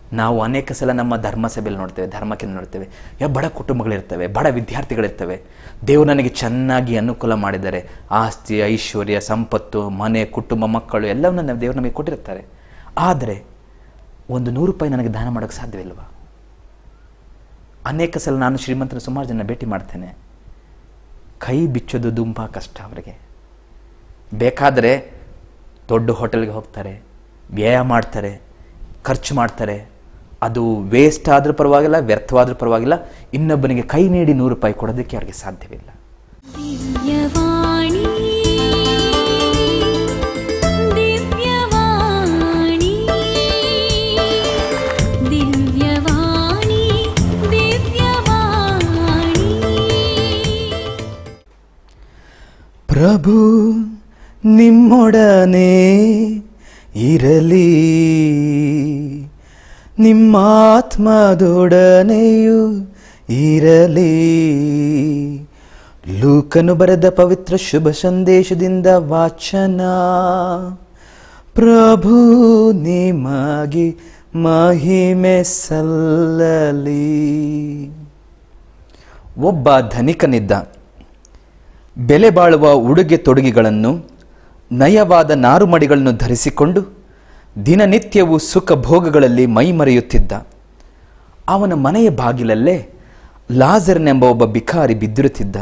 ನಾವು ಅನೇಕ ಸಲ ನಮ್ಮ ಧರ್ಮ ಸಭೆಯಲ್ಲಿ ನೋಡ್ತೇವೆ ಧರ್ಮಕ್ಕೆ ನೋಡ್ತೇವೆ ಯಾವ ಬಡ ಕುಟುಂಬಗಳಿರ್ತವೆ ಬಡ ವಿದ್ಯಾರ್ಥಿಗಳಿರ್ತವೆ ದೇವರು ನನಗೆ ಚೆನ್ನಾಗಿ ಅನುಕೂಲ ಮಾಡಿದ್ದಾರೆ ಆಸ್ತಿ ಐಶ್ವರ್ಯ ಸಂಪತ್ತು ಮನೆ ಕುಟುಂಬ ಮಕ್ಕಳು ಎಲ್ಲವನ್ನ ನಾವು ದೇವರು ನಮಗೆ ಕೊಟ್ಟಿರ್ತಾರೆ ಆದರೆ ಒಂದು ನೂರು ರೂಪಾಯಿ ನನಗೆ ದಾನ ಮಾಡೋಕ್ಕೆ ಸಾಧ್ಯವಿಲ್ವಾ ಅನೇಕ ಸಲ ನಾನು ಶ್ರೀಮಂತರ ಸುಮಾರು ಜನ ಭೇಟಿ ಮಾಡ್ತೇನೆ ಕೈ ಬಿಚ್ಚೋದು ತುಂಬ ಕಷ್ಟ ಅವರಿಗೆ ಬೇಕಾದರೆ ದೊಡ್ಡ ಹೋಟೆಲ್ಗೆ ಹೋಗ್ತಾರೆ ವ್ಯಯ ಮಾಡ್ತಾರೆ ಖರ್ಚು ಮಾಡ್ತಾರೆ ಅದು ವೇಸ್ಟ್ ಆದರೂ ಪರವಾಗಿಲ್ಲ ವ್ಯರ್ಥವಾದರೂ ಪರವಾಗಿಲ್ಲ ಇನ್ನೊಬ್ಬನಿಗೆ ಕೈ ನೀಡಿ ನೂರು ರೂಪಾಯಿ ಕೊಡೋದಕ್ಕೆ ಅವ್ರಿಗೆ ಸಾಧ್ಯವಿಲ್ಲ ದಿವ್ಯವಾಣಿ ದಿವ್ಯವಾಣಿ ದಿವ್ಯವಾಣಿ ದಿವ್ಯವಾಣಿ ಪ್ರಭು ನಿಮ್ಮೊಡನೆ ಇರಲಿ ನಿಮ್ಮಾತ್ಮದೊಡನೆಯೂ ಇರಲಿ ಲೂಕನು ಬರೆದ ಪವಿತ್ರ ಶುಭ ಸಂದೇಶದಿಂದ ವಾಚನ ಪ್ರಭು ನಿಮಗೆ ಮಹಿಮೆ ಸಲ್ಲಲಿ ಒಬ್ಬ ಧನಿಕನಿದ್ದ ಬೆಲೆ ಬಾಳುವ ಉಡುಗೆ ತೊಡುಗೆಗಳನ್ನು ನಯವಾದ ನಾರುಮಡಿಗಳನ್ನು ಧರಿಸಿಕೊಂಡು ದಿನನಿತ್ಯವೂ ಸುಖ ಭೋಗಗಳಲ್ಲಿ ಮೈಮರೆಯುತ್ತಿದ್ದ ಅವನ ಮನೆಯ ಬಾಗಿಲಲ್ಲೇ ಲಾಜರ್ನೆಂಬ ಒಬ್ಬ ಬಿಕಾರಿ ಬಿದ್ದಿರುತ್ತಿದ್ದ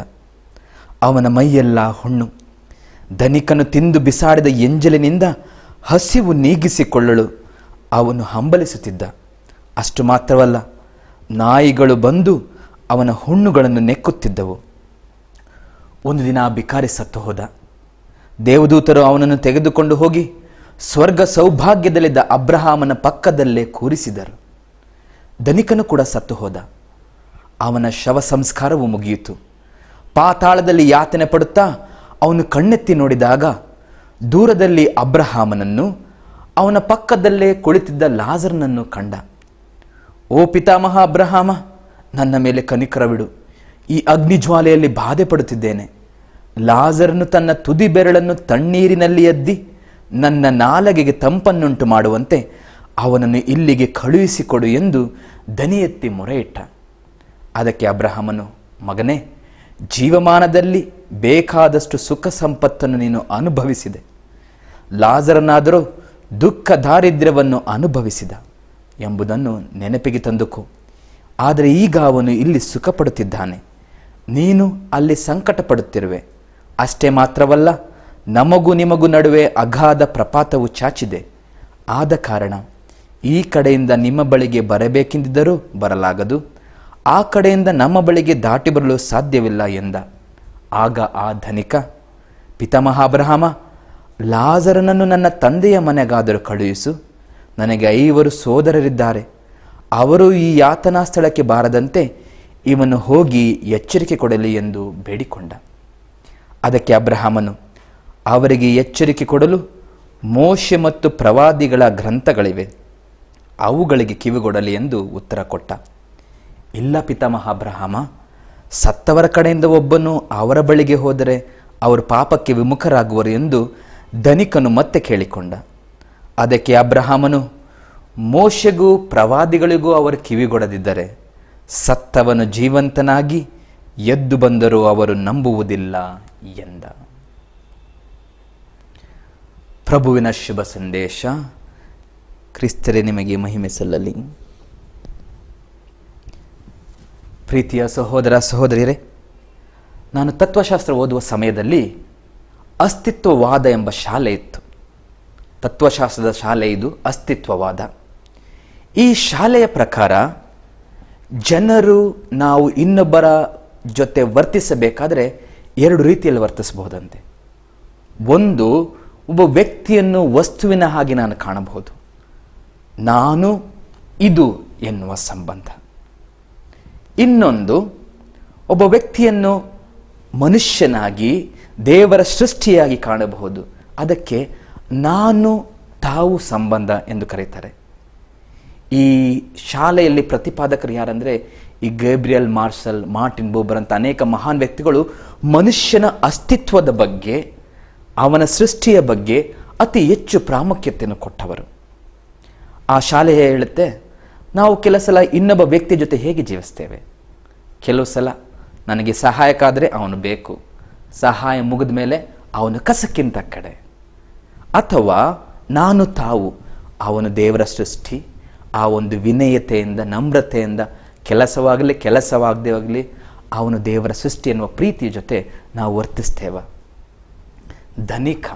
ಅವನ ಮೈಯೆಲ್ಲ ಹುಣ್ಣು ಧನಿಕನು ತಿಂದು ಬಿಸಾಡಿದ ಎಂಜಲಿನಿಂದ ಹಸಿವು ನೀಗಿಸಿಕೊಳ್ಳಲು ಅವನು ಹಂಬಲಿಸುತ್ತಿದ್ದ ಅಷ್ಟು ಮಾತ್ರವಲ್ಲ ನಾಯಿಗಳು ಬಂದು ಅವನ ಹುಣ್ಣುಗಳನ್ನು ನೆಕ್ಕುತ್ತಿದ್ದವು ಒಂದು ದಿನ ಆ ಬಿಕಾರಿ ಸತ್ತು ಹೋದ ದೇವದೂತರು ಅವನನ್ನು ತೆಗೆದುಕೊಂಡು ಹೋಗಿ ಸ್ವರ್ಗ ಸೌಭಾಗ್ಯದಲ್ಲಿದ್ದ ಅಬ್ರಹಾಮನ ಪಕ್ಕದಲ್ಲೇ ಕೂರಿಸಿದರು ಧನಿಕನು ಕೂಡ ಸತ್ತು ಹೋದ ಅವನ ಶವ ಸಂಸ್ಕಾರವು ಮುಗಿಯಿತು ಪಾತಾಳದಲ್ಲಿ ಯಾತನೆ ಪಡುತ್ತಾ ಅವನು ಕಣ್ಣೆತ್ತಿ ನೋಡಿದಾಗ ದೂರದಲ್ಲಿ ಅಬ್ರಹಾಮನನ್ನು ಅವನ ಪಕ್ಕದಲ್ಲೇ ಕುಳಿತಿದ್ದ ಲಾಜರ್ನನ್ನು ಕಂಡ ಓ ಪಿತಾಮಹ ಅಬ್ರಹಾಮ ನನ್ನ ಮೇಲೆ ಕನಿಕರವಿಡು ಈ ಅಗ್ನಿಜ್ವಾಲೆಯಲ್ಲಿ ಬಾಧೆ ಪಡುತ್ತಿದ್ದೇನೆ ಲಾಜರನು ತನ್ನ ತುದಿ ಬೆರಳನ್ನು ತಣ್ಣೀರಿನಲ್ಲಿ ಎದ್ದಿ ನನ್ನ ನಾಲಗೆಗೆ ತಂಪನ್ನುಂಟು ಮಾಡುವಂತೆ ಅವನನ್ನು ಇಲ್ಲಿಗೆ ಕಳುಹಿಸಿಕೊಡು ಎಂದು ದನಿ ಎತ್ತಿ ಮೊರೆಯಿಟ್ಟ ಅದಕ್ಕೆ ಅಬ್ರಹಾಮನು ಮಗನೇ ಜೀವಮಾನದಲ್ಲಿ ಬೇಕಾದಷ್ಟು ಸುಖ ಸಂಪತ್ತನ್ನು ನೀನು ಅನುಭವಿಸಿದೆ ಲಾಜರನಾದರೂ ದುಃಖ ದಾರಿದ್ರ್ಯವನ್ನು ಅನುಭವಿಸಿದ ಎಂಬುದನ್ನು ನೆನಪಿಗೆ ತಂದುಕೋ ಆದರೆ ಈಗ ಅವನು ಇಲ್ಲಿ ಸುಖಪಡುತ್ತಿದ್ದಾನೆ ನೀನು ಅಲ್ಲಿ ಸಂಕಟ ಪಡುತ್ತಿರುವೆ ಅಷ್ಟೇ ಮಾತ್ರವಲ್ಲ ನಮಗೂ ನಿಮಗೂ ನಡುವೆ ಅಗಾಧ ಪ್ರಪಾತವು ಚಾಚಿದೆ ಆದ ಕಾರಣ ಈ ಕಡೆಯಿಂದ ನಿಮ್ಮ ಬಳಿಗೆ ಬರಬೇಕೆಂದಿದ್ದರೂ ಬರಲಾಗದು ಆ ಕಡೆಯಿಂದ ನಮ್ಮ ಬಳಿಗೆ ದಾಟಿ ಬರಲು ಸಾಧ್ಯವಿಲ್ಲ ಎಂದ ಆಗ ಆ ಧನಿಕ ಪಿತಾಮಹ ಅಬ್ರಹಾಮ ಲಾಜರನನ್ನು ನನ್ನ ತಂದೆಯ ಮನೆಗಾದರೂ ಕಳುಹಿಸು ನನಗೆ ಐವರು ಸೋದರರಿದ್ದಾರೆ ಅವರು ಈ ಯಾತನಾ ಸ್ಥಳಕ್ಕೆ ಬಾರದಂತೆ ಇವನು ಹೋಗಿ ಎಚ್ಚರಿಕೆ ಕೊಡಲಿ ಎಂದು ಬೇಡಿಕೊಂಡ ಅದಕ್ಕೆ ಅಬ್ರಹಾಮನು ಅವರಿಗೆ ಎಚ್ಚರಿಕೆ ಕೊಡಲು ಮೋಶೆ ಮತ್ತು ಪ್ರವಾದಿಗಳ ಗ್ರಂಥಗಳಿವೆ ಅವುಗಳಿಗೆ ಕಿವಿಗೊಡಲಿ ಎಂದು ಉತ್ತರ ಕೊಟ್ಟ ಇಲ್ಲ ಪಿತಾಮಹ ಅಬ್ರಹಾಮ ಸತ್ತವರ ಕಡೆಯಿಂದ ಒಬ್ಬನು ಅವರ ಬಳಿಗೆ ಹೋದರೆ ಅವರು ಪಾಪಕ್ಕೆ ವಿಮುಖರಾಗುವರು ಎಂದು ಧನಿಕನು ಮತ್ತೆ ಕೇಳಿಕೊಂಡ ಅದಕ್ಕೆ ಅಬ್ರಹಾಮನು ಮೋಶೆಗೂ ಪ್ರವಾದಿಗಳಿಗೂ ಅವರು ಕಿವಿಗೊಡದಿದ್ದರೆ ಸತ್ತವನು ಜೀವಂತನಾಗಿ ಎದ್ದು ಬಂದರೂ ಅವರು ನಂಬುವುದಿಲ್ಲ ಎಂದ ಪ್ರಭುವಿನ ಶುಭ ಸಂದೇಶ ಕ್ರಿಸ್ತರೇ ನಿಮಗೆ ಮಹಿಮೆ ಸಲ್ಲಲಿ ಪ್ರೀತಿಯ ಸಹೋದರ ಸಹೋದರಿಯರೇ ನಾನು ತತ್ವಶಾಸ್ತ್ರ ಓದುವ ಸಮಯದಲ್ಲಿ ಅಸ್ತಿತ್ವವಾದ ಎಂಬ ಶಾಲೆ ಇತ್ತು ತತ್ವಶಾಸ್ತ್ರದ ಶಾಲೆ ಇದು ಅಸ್ತಿತ್ವವಾದ ಈ ಶಾಲೆಯ ಪ್ರಕಾರ ಜನರು ನಾವು ಇನ್ನೊಬ್ಬರ ಜೊತೆ ವರ್ತಿಸಬೇಕಾದರೆ ಎರಡು ರೀತಿಯಲ್ಲಿ ವರ್ತಿಸಬಹುದಂತೆ ಒಂದು ಒಬ್ಬ ವ್ಯಕ್ತಿಯನ್ನು ವಸ್ತುವಿನ ಹಾಗೆ ನಾನು ಕಾಣಬಹುದು ನಾನು ಇದು ಎನ್ನುವ ಸಂಬಂಧ ಇನ್ನೊಂದು ಒಬ್ಬ ವ್ಯಕ್ತಿಯನ್ನು ಮನುಷ್ಯನಾಗಿ ದೇವರ ಸೃಷ್ಟಿಯಾಗಿ ಕಾಣಬಹುದು ಅದಕ್ಕೆ ನಾನು ತಾವು ಸಂಬಂಧ ಎಂದು ಕರೀತಾರೆ ಈ ಶಾಲೆಯಲ್ಲಿ ಪ್ರತಿಪಾದಕರು ಯಾರಂದ್ರೆ ಈ ಗೇಬ್ರಿಯಲ್ ಮಾರ್ಷಲ್ ಮಾರ್ಟಿನ್ ಬೂಬರ್ ಅಂತ ಅನೇಕ ಮಹಾನ್ ವ್ಯಕ್ತಿಗಳು ಮನುಷ್ಯನ ಅಸ್ತಿತ್ವದ ಬಗ್ಗೆ ಅವನ ಸೃಷ್ಟಿಯ ಬಗ್ಗೆ ಅತಿ ಹೆಚ್ಚು ಪ್ರಾಮುಖ್ಯತೆಯನ್ನು ಕೊಟ್ಟವರು ಆ ಶಾಲೆ ಹೇಳುತ್ತೆ ನಾವು ಕೆಲವು ಸಲ ಇನ್ನೊಬ್ಬ ವ್ಯಕ್ತಿ ಜೊತೆ ಹೇಗೆ ಜೀವಿಸ್ತೇವೆ ಕೆಲವು ಸಲ ನನಗೆ ಸಹಾಯಕ್ಕಾದರೆ ಅವನು ಬೇಕು ಸಹಾಯ ಮುಗಿದ ಮೇಲೆ ಅವನು ಕಸಕ್ಕಿಂತ ಕಡೆ ಅಥವಾ ನಾನು ತಾವು ಅವನು ದೇವರ ಸೃಷ್ಟಿ ಆ ಒಂದು ವಿನಯತೆಯಿಂದ ನಮ್ರತೆಯಿಂದ ಕೆಲಸವಾಗಲಿ ಕೆಲಸವಾಗದೇ ಆಗಲಿ ಅವನು ದೇವರ ಸೃಷ್ಟಿ ಎನ್ನುವ ಪ್ರೀತಿಯ ಜೊತೆ ನಾವು ವರ್ತಿಸ್ತೇವ ಧನಿಕ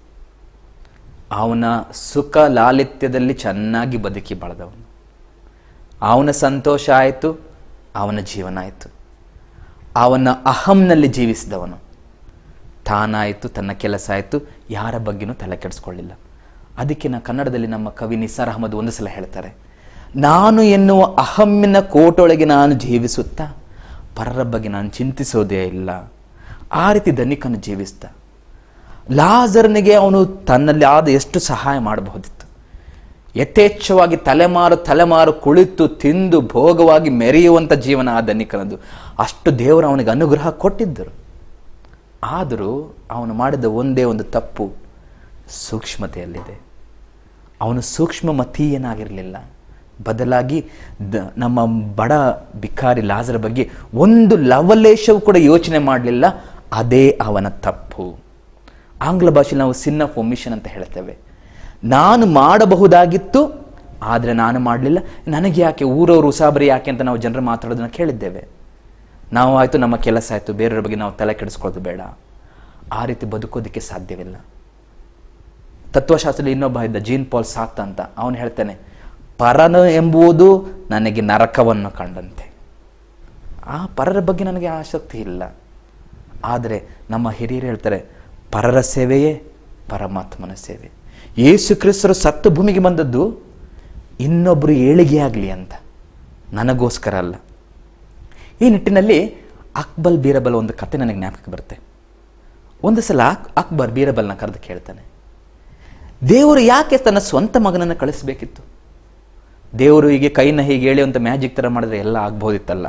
ಅವನ ಸುಖ ಲಾಲಿತ್ಯದಲ್ಲಿ ಚೆನ್ನಾಗಿ ಬದುಕಿ ಬಾಳ್ದವನು ಅವನ ಸಂತೋಷ ಆಯಿತು ಅವನ ಜೀವನ ಆಯಿತು ಅವನ ಅಹಂನಲ್ಲಿ ಜೀವಿಸಿದವನು ತಾನಾಯಿತು ತನ್ನ ಕೆಲಸ ಆಯಿತು ಯಾರ ಬಗ್ಗೆನೂ ತಲೆ ಕೆಡಿಸ್ಕೊಳ್ಳಿಲ್ಲ ಅದಕ್ಕೆ ನಾ ಕನ್ನಡದಲ್ಲಿ ನಮ್ಮ ಕವಿ ನಿಸಾರ್ ಅಹಮದ್ ಒಂದು ಸಲ ಹೇಳ್ತಾರೆ ನಾನು ಎನ್ನುವ ಅಹಮ್ಮಿನ ಕೋಟೊಳಗೆ ನಾನು ಜೀವಿಸುತ್ತಾ ಪರರ ಬಗ್ಗೆ ನಾನು ಚಿಂತಿಸೋದೇ ಇಲ್ಲ ಆ ರೀತಿ ಧನಿಕನು ಜೀವಿಸ್ತಾ ಲಾಜರ್ನಿಗೆ ಅವನು ತನ್ನಲ್ಲಿ ಆದ ಎಷ್ಟು ಸಹಾಯ ಮಾಡಬಹುದಿತ್ತು ಯಥೇಚ್ಛವಾಗಿ ತಲೆಮಾರು ತಲೆಮಾರು ಕುಳಿತು ತಿಂದು ಭೋಗವಾಗಿ ಮೆರೆಯುವಂಥ ಜೀವನ ಆ ಧನಿಕನದು ಅಷ್ಟು ದೇವರು ಅವನಿಗೆ ಅನುಗ್ರಹ ಕೊಟ್ಟಿದ್ದರು ಆದರೂ ಅವನು ಮಾಡಿದ ಒಂದೇ ಒಂದು ತಪ್ಪು ಸೂಕ್ಷ್ಮತೆಯಲ್ಲಿದೆ ಅವನು ಸೂಕ್ಷ್ಮಮತೀಯನಾಗಿರಲಿಲ್ಲ ಬದಲಾಗಿ ದ- ನಮ್ಮ ಬಡ ಬಿಕಾರಿ ಲಾಜರ ಬಗ್ಗೆ ಒಂದು ಲವಲೇಶವೂ ಕೂಡ ಯೋಚನೆ ಮಾಡಲಿಲ್ಲ ಅದೇ ಅವನ ತಪ್ಪು ಆಂಗ್ಲ ಭಾಷೆಯಲ್ಲಿ ನಾವು ಸಿನ್ ಆಫ್ ಒಮಿಷನ್ ಅಂತ ಹೇಳ್ತೇವೆ ನಾನು ಮಾಡಬಹುದಾಗಿತ್ತು ಆದರೆ ನಾನು ಮಾಡಲಿಲ್ಲ ನನಗೆ ಯಾಕೆ ಊರವರು ಉಸಾಬರಿ ಯಾಕೆ ಅಂತ ನಾವು ಜನರು ಮಾತಾಡೋದನ್ನ ಕೇಳಿದ್ದೇವೆ ನಾವು ಆಯಿತು ನಮ್ಮ ಕೆಲಸ ಆಯಿತು ಬೇರೆಯವ್ರ ಬಗ್ಗೆ ನಾವು ತಲೆ ಕೆಡಿಸ್ಕೊಳ್ಳೋದು ಬೇಡ ಆ ರೀತಿ ಬದುಕೋದಕ್ಕೆ ಸಾಧ್ಯವಿಲ್ಲ ತತ್ವಶಾಸ್ತ್ರದಲ್ಲಿ ಇನ್ನೊಬ್ಬ ಇದ್ದ ಜೀನ್ ಪಾಲ್ ಸಾತ್ ಅಂತ ಅವನು ಹೇಳ್ತಾನೆ ಪರನು ಎಂಬುದು ನನಗೆ ನರಕವನ್ನು ಕಂಡಂತೆ ಆ ಪರರ ಬಗ್ಗೆ ನನಗೆ ಆಸಕ್ತಿ ಇಲ್ಲ ಆದರೆ ನಮ್ಮ ಹಿರಿಯರು ಹೇಳ್ತಾರೆ ಪರರ ಸೇವೆಯೇ ಪರಮಾತ್ಮನ ಸೇವೆ ಯೇಸು ಕ್ರಿಸ್ತರು ಸತ್ತು ಭೂಮಿಗೆ ಬಂದದ್ದು ಇನ್ನೊಬ್ಬರು ಏಳಿಗೆಯಾಗಲಿ ಅಂತ ನನಗೋಸ್ಕರ ಅಲ್ಲ ಈ ನಿಟ್ಟಿನಲ್ಲಿ ಅಕ್ಬಲ್ ಬೀರಬಲ್ ಒಂದು ಕತೆ ನನಗೆ ಜ್ಞಾಪಕಕ್ಕೆ ಬರುತ್ತೆ ಒಂದು ಸಲ ಅಕ್- ಅಕ್ಬರ್ ಬೀರಬಲ್ನ ಕರೆದು ಕೇಳ್ತಾನೆ ದೇವರು ಯಾಕೆ ತನ್ನ ಸ್ವಂತ ಮಗನನ್ನು ಕಳಿಸ್ಬೇಕಿತ್ತು ದೇವರು ಹೀಗೆ ಕೈನ ಹೀಗೆ ಹೇಳಿ ಅಂತ ಮ್ಯಾಜಿಕ್ ಥರ ಮಾಡಿದ್ರೆ ಎಲ್ಲ ಆಗ್ಬೋದಿತ್ತಲ್ಲ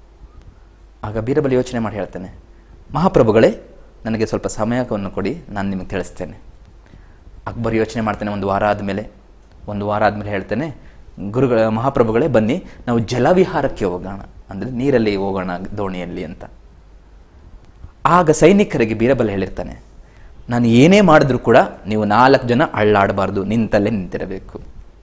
ಆಗ ಬೀರಬಲ್ ಯೋಚನೆ ಮಾಡಿ ಹೇಳ್ತಾನೆ ಮಹಾಪ್ರಭುಗಳೇ ನನಗೆ ಸ್ವಲ್ಪ ಸಮಯವನ್ನು ಕೊಡಿ ನಾನು ನಿಮಗೆ ತಿಳಿಸ್ತೇನೆ ಅಕ್ಬರ್ ಯೋಚನೆ ಮಾಡ್ತಾನೆ ಒಂದು ವಾರ ಆದಮೇಲೆ ಒಂದು ವಾರ ಆದಮೇಲೆ ಹೇಳ್ತಾನೆ ಗುರುಗಳ ಮಹಾಪ್ರಭುಗಳೇ ಬನ್ನಿ ನಾವು ಜಲವಿಹಾರಕ್ಕೆ ಹೋಗೋಣ ಅಂದರೆ ನೀರಲ್ಲಿ ಹೋಗೋಣ ದೋಣಿಯಲ್ಲಿ ಅಂತ ಆಗ ಸೈನಿಕರಿಗೆ ಬೀರಬಲ್ ಹೇಳಿರ್ತಾನೆ ನಾನು ಏನೇ ಮಾಡಿದ್ರೂ ಕೂಡ ನೀವು ನಾಲ್ಕು ಜನ ಅಳ್ಳಾಡಬಾರ್ದು ನಿಂತಲ್ಲೇ ನಿಂತಿರಬೇಕು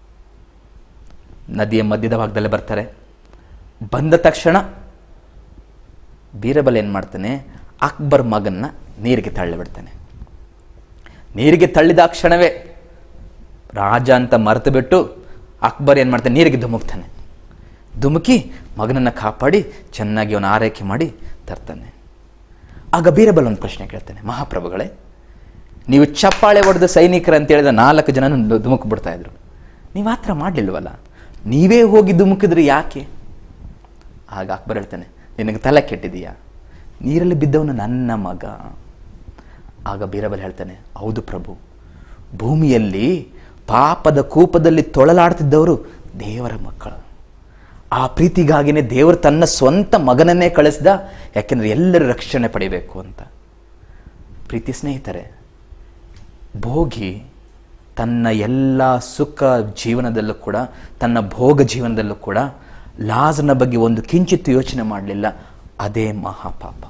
ನದಿಯ ಮಧ್ಯದ ಭಾಗದಲ್ಲೇ ಬರ್ತಾರೆ ಬಂದ ತಕ್ಷಣ ಬೀರಬಲ್ ಏನು ಮಾಡ್ತಾನೆ ಅಕ್ಬರ್ ಮಗನ್ನ ನೀರಿಗೆ ತಳ್ಳಿಬಿಡ್ತಾನೆ ನೀರಿಗೆ ತಳ್ಳಿದ ಕ್ಷಣವೇ ರಾಜ ಅಂತ ಮರೆತು ಬಿಟ್ಟು ಅಕ್ಬರ್ ಏನು ಮಾಡ್ತಾನೆ ನೀರಿಗೆ ಧುಮುಕ್ತಾನೆ ಧುಮುಕಿ ಮಗನನ್ನು ಕಾಪಾಡಿ ಚೆನ್ನಾಗಿ ಅವನ ಆರೈಕೆ ಮಾಡಿ ತರ್ತಾನೆ ಆಗ ಬೀರಬಲ್ ಒಂದು ಪ್ರಶ್ನೆ ಕೇಳ್ತಾನೆ ಮಹಾಪ್ರಭುಗಳೇ ನೀವು ಚಪ್ಪಾಳೆ ಹೊಡೆದ ಸೈನಿಕರು ಅಂತ ಹೇಳಿದ ನಾಲ್ಕು ಜನ ಧುಮುಕು ಬಿಡ್ತಾ ಇದ್ರು ನೀವು ಆ ಥರ ಮಾಡಲಿಲ್ವಲ್ಲ ನೀವೇ ಹೋಗಿ ಧುಮುಕಿದ್ರೆ ಯಾಕೆ ಆಗ ಅಕ್ಬರ್ ಹೇಳ್ತಾನೆ ನಿನಗೆ ತಲೆ ಕೆಟ್ಟಿದೆಯಾ ನೀರಲ್ಲಿ ಬಿದ್ದವನು ನನ್ನ ಮಗ ಆಗ ಬೀರಬಲ್ ಹೇಳ್ತಾನೆ ಹೌದು ಪ್ರಭು ಭೂಮಿಯಲ್ಲಿ ಪಾಪದ ಕೂಪದಲ್ಲಿ ತೊಳಲಾಡ್ತಿದ್ದವರು ದೇವರ ಮಕ್ಕಳು ಆ ಪ್ರೀತಿಗಾಗಿನೇ ದೇವರು ತನ್ನ ಸ್ವಂತ ಮಗನನ್ನೇ ಕಳಿಸ್ದ ಯಾಕೆಂದ್ರೆ ಎಲ್ಲರೂ ರಕ್ಷಣೆ ಪಡಿಬೇಕು ಅಂತ ಪ್ರೀತಿ ಸ್ನೇಹಿತರೆ ಭೋಗಿ ತನ್ನ ಎಲ್ಲ ಸುಖ ಜೀವನದಲ್ಲೂ ಕೂಡ ತನ್ನ ಭೋಗ ಜೀವನದಲ್ಲೂ ಕೂಡ ಲಾಜನ ಬಗ್ಗೆ ಒಂದು ಕಿಂಚಿತ್ ಯೋಚನೆ ಮಾಡಲಿಲ್ಲ ಅದೇ ಮಹಾಪಾಪ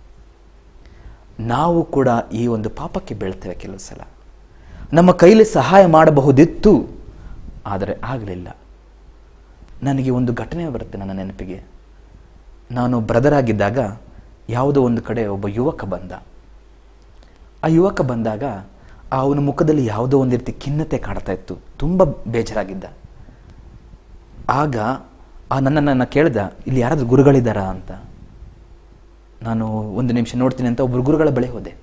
ನಾವು ಕೂಡ ಈ ಒಂದು ಪಾಪಕ್ಕೆ ಬೀಳ್ತೇವೆ ಕೆಲವು ಸಲ ನಮ್ಮ ಕೈಲಿ ಸಹಾಯ ಮಾಡಬಹುದಿತ್ತು ಆದರೆ ಆಗಲಿಲ್ಲ ನನಗೆ ಒಂದು ಘಟನೆ ಬರುತ್ತೆ ನನ್ನ ನೆನಪಿಗೆ ನಾನು ಬ್ರದರ್ ಆಗಿದ್ದಾಗ ಯಾವುದೋ ಒಂದು ಕಡೆ ಒಬ್ಬ ಯುವಕ ಬಂದ ಆ ಯುವಕ ಬಂದಾಗ ಅವನ ಮುಖದಲ್ಲಿ ಯಾವುದೋ ಒಂದು ರೀತಿ ಖಿನ್ನತೆ ಕಾಡ್ತಾ ಇತ್ತು ತುಂಬ ಬೇಜಾರಾಗಿದ್ದ ಆಗ ಆ ನನ್ನನ್ನು ನನ್ನ ಕೇಳ್ದ ಇಲ್ಲಿ ಯಾರಾದ್ರೂ ಗುರುಗಳಿದ್ದಾರಾ ಅಂತ ನಾನು ಒಂದು ನಿಮಿಷ ನೋಡ್ತೀನಿ ಅಂತ ಒಬ್ಬರು ಗುರುಗಳ ಬಳಿ ಹೋದೆ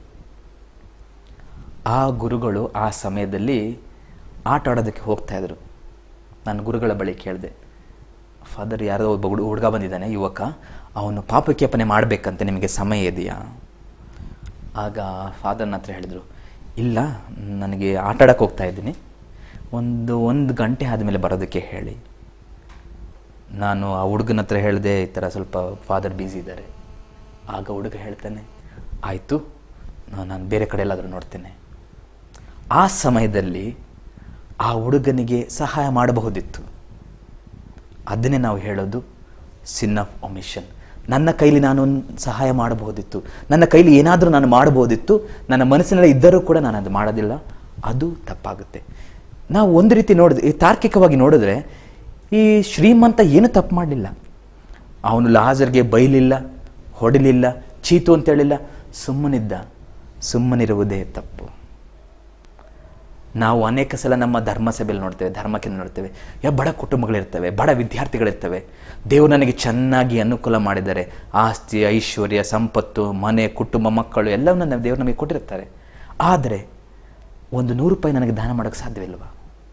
ಆ ಗುರುಗಳು ಆ ಸಮಯದಲ್ಲಿ ಆಟ ಆಡೋದಕ್ಕೆ ಹೋಗ್ತಾ ಇದ್ರು ನಾನು ಗುರುಗಳ ಬಳಿ ಕೇಳಿದೆ ಫಾದರ್ ಯಾರೋ ಒಬ್ಬ ಹುಡು ಹುಡುಗ ಬಂದಿದ್ದಾನೆ ಯುವಕ ಅವನು ಪಾಪಕ್ಷೇಪಣೆ ಮಾಡಬೇಕಂತ ನಿಮಗೆ ಸಮಯ ಇದೆಯಾ ಆಗ ಫಾದರ್ನ ಹತ್ರ ಹೇಳಿದರು ಇಲ್ಲ ನನಗೆ ಆಟ ಆಡಕ್ಕೆ ಹೋಗ್ತಾ ಇದ್ದೀನಿ ಒಂದು ಒಂದು ಗಂಟೆ ಆದಮೇಲೆ ಬರೋದಕ್ಕೆ ಹೇಳಿ ನಾನು ಆ ಹುಡುಗನ ಹತ್ರ ಹೇಳಿದೆ ಈ ಥರ ಸ್ವಲ್ಪ ಫಾದರ್ ಬ್ಯುಸಿ ಇದ್ದಾರೆ ಆಗ ಹುಡುಗ ಹೇಳ್ತಾನೆ ಆಯಿತು ನಾನು ಬೇರೆ ಕಡೆ ಎಲ್ಲಾದರೂ ನೋಡ್ತೇನೆ ಆ ಸಮಯದಲ್ಲಿ ಆ ಹುಡುಗನಿಗೆ ಸಹಾಯ ಮಾಡಬಹುದಿತ್ತು ಅದನ್ನೇ ನಾವು ಹೇಳೋದು ಸಿನ್ ಆಫ್ ಒಮಿಷನ್ ನನ್ನ ಕೈಲಿ ನಾನು ಒಂದ್ ಸಹಾಯ ಮಾಡಬಹುದಿತ್ತು ನನ್ನ ಕೈಲಿ ಏನಾದರೂ ನಾನು ಮಾಡಬಹುದಿತ್ತು ನನ್ನ ಮನಸ್ಸಿನಲ್ಲಿ ಇದ್ದರೂ ಕೂಡ ನಾನು ಅದು ಮಾಡೋದಿಲ್ಲ ಅದು ತಪ್ಪಾಗುತ್ತೆ ನಾವು ಒಂದು ರೀತಿ ನೋಡಿದ್ರೆ ಈ ತಾರ್ಕಿಕವಾಗಿ ನೋಡಿದ್ರೆ ಈ ಶ್ರೀಮಂತ ಏನು ತಪ್ಪು ಮಾಡಲಿಲ್ಲ ಅವನು ಲಾಜರ್ಗೆ ಬೈಲಿಲ್ಲ ಹೊಡಿಲಿಲ್ಲ ಚೀತು ಅಂತ ಹೇಳಿಲ್ಲ ಸುಮ್ಮನಿದ್ದ ಸುಮ್ಮನಿರುವುದೇ ತಪ್ಪು ನಾವು ಅನೇಕ ಸಲ ನಮ್ಮ ಧರ್ಮಸಭೆಯಲ್ಲಿ ನೋಡ್ತೇವೆ ಧರ್ಮಕ್ಕೆ ನೋಡ್ತೇವೆ ಯಾ ಬಡ ಕುಟುಂಬಗಳಿರ್ತವೆ ಬಡ ವಿದ್ಯಾರ್ಥಿಗಳಿರ್ತವೆ ದೇವರು ನನಗೆ ಚೆನ್ನಾಗಿ ಅನುಕೂಲ ಮಾಡಿದ್ದಾರೆ ಆಸ್ತಿ ಐಶ್ವರ್ಯ ಸಂಪತ್ತು ಮನೆ ಕುಟುಂಬ ಮಕ್ಕಳು ಎಲ್ಲವನ್ನ ನಾವು ದೇವರು ನಮಗೆ ಕೊಟ್ಟಿರ್ತಾರೆ ಆದರೆ ಒಂದು ನೂರು ರೂಪಾಯಿ ನನಗೆ ದಾನ ಮಾಡೋಕ್ಕೆ ಸಾಧ್ಯವಿಲ್ವಾ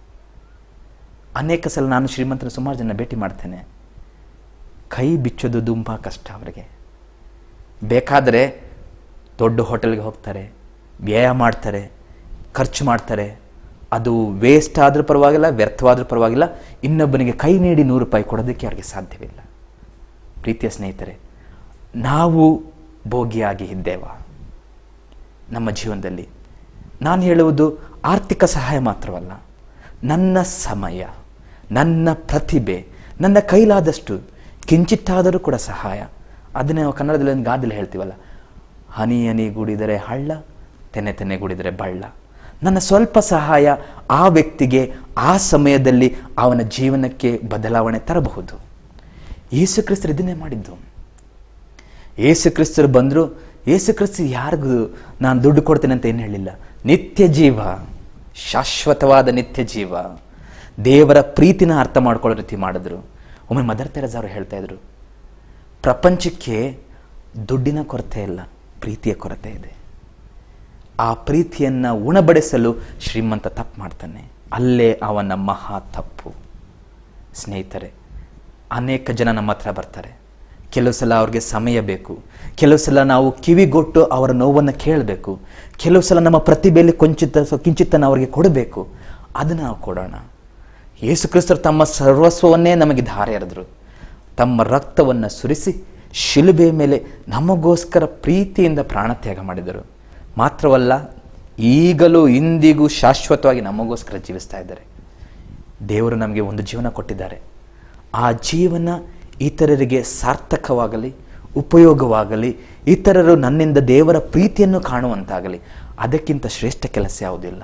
ಅನೇಕ ಸಲ ನಾನು ಶ್ರೀಮಂತರ ಸುಮಾರು ಜನ ಭೇಟಿ ಮಾಡ್ತೇನೆ ಕೈ ಬಿಚ್ಚೋದು ತುಂಬ ಕಷ್ಟ ಅವರಿಗೆ ಬೇಕಾದರೆ ದೊಡ್ಡ ಹೋಟೆಲ್ಗೆ ಹೋಗ್ತಾರೆ ವ್ಯಯ ಮಾಡ್ತಾರೆ ಖರ್ಚು ಮಾಡ್ತಾರೆ ಅದು ವೇಸ್ಟ್ ಆದರೂ ಪರವಾಗಿಲ್ಲ ವ್ಯರ್ಥವಾದರೂ ಪರವಾಗಿಲ್ಲ ಇನ್ನೊಬ್ಬನಿಗೆ ಕೈ ನೀಡಿ ನೂರು ರೂಪಾಯಿ ಕೊಡೋದಕ್ಕೆ ಅವ್ರಿಗೆ ಸಾಧ್ಯವಿಲ್ಲ ಪ್ರೀತಿಯ ಸ್ನೇಹಿತರೆ ನಾವು ಭೋಗಿಯಾಗಿ ಇದ್ದೇವ ನಮ್ಮ ಜೀವನದಲ್ಲಿ ನಾನು ಹೇಳುವುದು ಆರ್ಥಿಕ ಸಹಾಯ ಮಾತ್ರವಲ್ಲ ನನ್ನ ಸಮಯ ನನ್ನ ಪ್ರತಿಭೆ ನನ್ನ ಕೈಲಾದಷ್ಟು ಕಿಂಚಿತ್ತಾದರೂ ಕೂಡ ಸಹಾಯ ಅದನ್ನೇ ನಾವು ಕನ್ನಡದಲ್ಲಿ ಒಂದು ಗಾದೆಲಿ ಹೇಳ್ತೀವಲ್ಲ ಹನಿ ಹನಿ ಗುಡಿದರೆ ಹಳ್ಳ ತೆನೆ ತೆನೆ ಗುಡಿದರೆ ಬಳ್ಳ ನನ್ನ ಸ್ವಲ್ಪ ಸಹಾಯ ಆ ವ್ಯಕ್ತಿಗೆ ಆ ಸಮಯದಲ್ಲಿ ಅವನ ಜೀವನಕ್ಕೆ ಬದಲಾವಣೆ ತರಬಹುದು ಯೇಸು ಕ್ರಿಸ್ತರು ಇದನ್ನೇ ಮಾಡಿದ್ದು ಯೇಸು ಕ್ರಿಸ್ತರು ಬಂದರು ಯೇಸು ಕ್ರಿಸ್ತ ಯಾರಿಗೂ ನಾನು ದುಡ್ಡು ಕೊಡ್ತೇನೆ ಅಂತ ಏನು ಹೇಳಿಲ್ಲ ನಿತ್ಯ ಜೀವ ಶಾಶ್ವತವಾದ ನಿತ್ಯ ಜೀವ ದೇವರ ಪ್ರೀತಿನ ಅರ್ಥ ಮಾಡ್ಕೊಳ್ಳೋ ರೀತಿ ಮಾಡಿದ್ರು ಒಮ್ಮೆ ಮದರ್ ತೆರೆಸ ಅವರು ಹೇಳ್ತಾ ಇದ್ರು ಪ್ರಪಂಚಕ್ಕೆ ದುಡ್ಡಿನ ಕೊರತೆ ಇಲ್ಲ ಪ್ರೀತಿಯ ಕೊರತೆ ಇದೆ ಆ ಪ್ರೀತಿಯನ್ನು ಉಣಬಡಿಸಲು ಶ್ರೀಮಂತ ತಪ್ಪು ಮಾಡ್ತಾನೆ ಅಲ್ಲೇ ಅವನ ಮಹಾ ತಪ್ಪು ಸ್ನೇಹಿತರೆ ಅನೇಕ ಜನ ನಮ್ಮ ಹತ್ರ ಬರ್ತಾರೆ ಕೆಲವು ಸಲ ಅವ್ರಿಗೆ ಸಮಯ ಬೇಕು ಕೆಲವು ಸಲ ನಾವು ಕಿವಿಗೊಟ್ಟು ಅವರ ನೋವನ್ನು ಕೇಳಬೇಕು ಕೆಲವು ಸಲ ನಮ್ಮ ಪ್ರತಿಭೆಯಲ್ಲಿ ಕೊಂಚಿತ ಕಿಂಚಿತ್ತನ್ನು ಅವರಿಗೆ ಕೊಡಬೇಕು ಅದನ್ನು ನಾವು ಕೊಡೋಣ ಯೇಸು ಕ್ರಿಸ್ತರು ತಮ್ಮ ಸರ್ವಸ್ವವನ್ನೇ ನಮಗೆ ಧಾರೆ ಎರೆದರು ತಮ್ಮ ರಕ್ತವನ್ನು ಸುರಿಸಿ ಶಿಲುಬೆ ಮೇಲೆ ನಮಗೋಸ್ಕರ ಪ್ರೀತಿಯಿಂದ ಪ್ರಾಣತ್ಯಾಗ ಮಾಡಿದರು ಮಾತ್ರವಲ್ಲ ಈಗಲೂ ಇಂದಿಗೂ ಶಾಶ್ವತವಾಗಿ ನಮಗೋಸ್ಕರ ಜೀವಿಸ್ತಾ ಇದ್ದಾರೆ ದೇವರು ನಮಗೆ ಒಂದು ಜೀವನ ಕೊಟ್ಟಿದ್ದಾರೆ ಆ ಜೀವನ ಇತರರಿಗೆ ಸಾರ್ಥಕವಾಗಲಿ ಉಪಯೋಗವಾಗಲಿ ಇತರರು ನನ್ನಿಂದ ದೇವರ ಪ್ರೀತಿಯನ್ನು ಕಾಣುವಂತಾಗಲಿ ಅದಕ್ಕಿಂತ ಶ್ರೇಷ್ಠ ಕೆಲಸ ಯಾವುದಿಲ್ಲ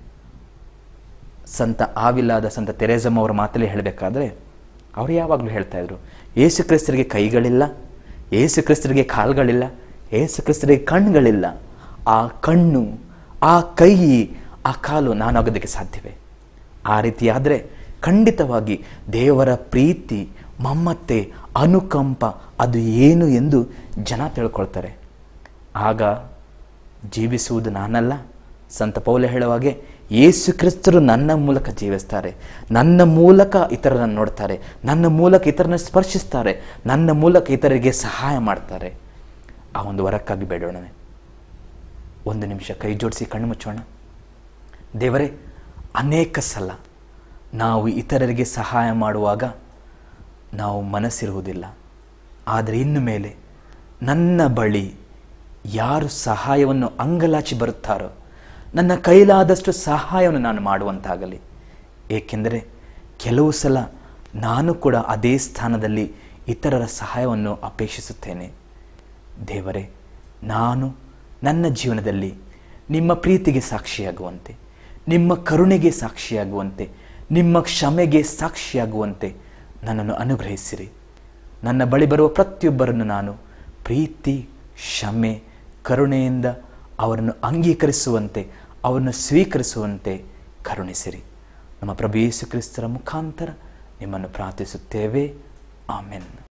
ಸಂತ ಆವಿಲಾದ ಸಂತ ತೆರೇಸಮ್ ಅವರ ಮಾತಲ್ಲಿ ಹೇಳಬೇಕಾದ್ರೆ ಅವರು ಯಾವಾಗಲೂ ಹೇಳ್ತಾ ಇದ್ರು ಏಸು ಕ್ರಿಸ್ತರಿಗೆ ಕೈಗಳಿಲ್ಲ ಏಸು ಕ್ರಿಸ್ತರಿಗೆ ಕಾಲ್ಗಳಿಲ್ಲ ಏಸು ಕ್ರಿಸ್ತರಿಗೆ ಕಣ್ಣುಗಳಿಲ್ಲ ಆ ಕಣ್ಣು ಆ ಕೈ ಆ ಕಾಲು ನಾನಾಗೋದಕ್ಕೆ ಸಾಧ್ಯವೇ ಆ ರೀತಿಯಾದರೆ ಖಂಡಿತವಾಗಿ ದೇವರ ಪ್ರೀತಿ ಮಮ್ಮತ್ತೆ ಅನುಕಂಪ ಅದು ಏನು ಎಂದು ಜನ ತಿಳ್ಕೊಳ್ತಾರೆ ಆಗ ಜೀವಿಸುವುದು ನಾನಲ್ಲ ಸಂತ ಪೌಲ ಹೇಳುವಾಗೆ ಯೇಸು ಕ್ರಿಸ್ತರು ನನ್ನ ಮೂಲಕ ಜೀವಿಸ್ತಾರೆ ನನ್ನ ಮೂಲಕ ಇತರರನ್ನು ನೋಡ್ತಾರೆ ನನ್ನ ಮೂಲಕ ಇತರನ್ನ ಸ್ಪರ್ಶಿಸ್ತಾರೆ ನನ್ನ ಮೂಲಕ ಇತರರಿಗೆ ಸಹಾಯ ಮಾಡ್ತಾರೆ ಆ ಒಂದು ವರಕ್ಕಾಗಿ ಬೇಡೋಣವೇ ಒಂದು ನಿಮಿಷ ಕೈ ಜೋಡಿಸಿ ಕಣ್ಣು ಮುಚ್ಚೋಣ ದೇವರೇ ಅನೇಕ ಸಲ ನಾವು ಇತರರಿಗೆ ಸಹಾಯ ಮಾಡುವಾಗ ನಾವು ಮನಸ್ಸಿರುವುದಿಲ್ಲ ಆದರೆ ಇನ್ನು ಮೇಲೆ ನನ್ನ ಬಳಿ ಯಾರು ಸಹಾಯವನ್ನು ಅಂಗಲಾಚಿ ಬರುತ್ತಾರೋ ನನ್ನ ಕೈಲಾದಷ್ಟು ಸಹಾಯವನ್ನು ನಾನು ಮಾಡುವಂತಾಗಲಿ ಏಕೆಂದರೆ ಕೆಲವು ಸಲ ನಾನು ಕೂಡ ಅದೇ ಸ್ಥಾನದಲ್ಲಿ ಇತರರ ಸಹಾಯವನ್ನು ಅಪೇಕ್ಷಿಸುತ್ತೇನೆ ದೇವರೇ ನಾನು ನನ್ನ ಜೀವನದಲ್ಲಿ ನಿಮ್ಮ ಪ್ರೀತಿಗೆ ಸಾಕ್ಷಿಯಾಗುವಂತೆ ನಿಮ್ಮ ಕರುಣೆಗೆ ಸಾಕ್ಷಿಯಾಗುವಂತೆ ನಿಮ್ಮ ಕ್ಷಮೆಗೆ ಸಾಕ್ಷಿಯಾಗುವಂತೆ ನನ್ನನ್ನು ಅನುಗ್ರಹಿಸಿರಿ ನನ್ನ ಬಳಿ ಬರುವ ಪ್ರತಿಯೊಬ್ಬರನ್ನು ನಾನು ಪ್ರೀತಿ ಕ್ಷಮೆ ಕರುಣೆಯಿಂದ ಅವರನ್ನು ಅಂಗೀಕರಿಸುವಂತೆ ಅವರನ್ನು ಸ್ವೀಕರಿಸುವಂತೆ ಕರುಣಿಸಿರಿ ನಮ್ಮ ಪ್ರಭು ಯೇಸು ಕ್ರಿಸ್ತರ ಮುಖಾಂತರ ನಿಮ್ಮನ್ನು ಪ್ರಾರ್ಥಿಸುತ್ತೇವೆ ಆಮೆನ್